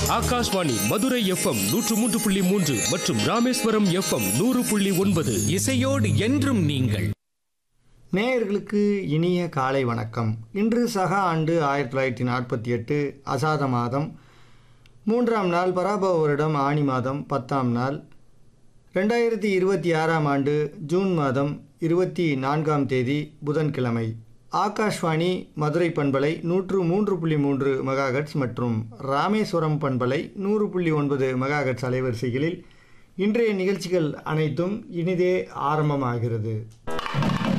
Akashvani Madurai FM நூற்று மூன்று புள்ளி மூன்று மற்றும் ராமேஸ்வரம் எஃப்எம் நூறு புள்ளி ஒன்பது இசையோடு என்றும் நீங்கள் நேயர்களுக்கு இனிய காலை வணக்கம் இன்று சக ஆண்டு ஆயிரத்தி தொள்ளாயிரத்தி நாற்பத்தி எட்டு அசாத மாதம் மூன்றாம் நாள் பராபவ வருடம் ஆணி மாதம் பத்தாம் நாள் ரெண்டாயிரத்தி இருபத்தி ஆறாம் ஆண்டு ஜூன் மாதம் இருபத்தி நான்காம் தேதி புதன்கிழமை ஆகாஷ்வாணி மதுரை பண்பலை நூற்று மூன்று புள்ளி மூன்று மெகாஹெட்ஸ் மற்றும் ராமேஸ்வரம் பண்பலை நூறு புள்ளி ஒன்பது மெகாஹெட்ஸ் அலைவரிசைகளில் இன்றைய நிகழ்ச்சிகள் அனைத்தும் இனிதே ஆரம்பமாகிறது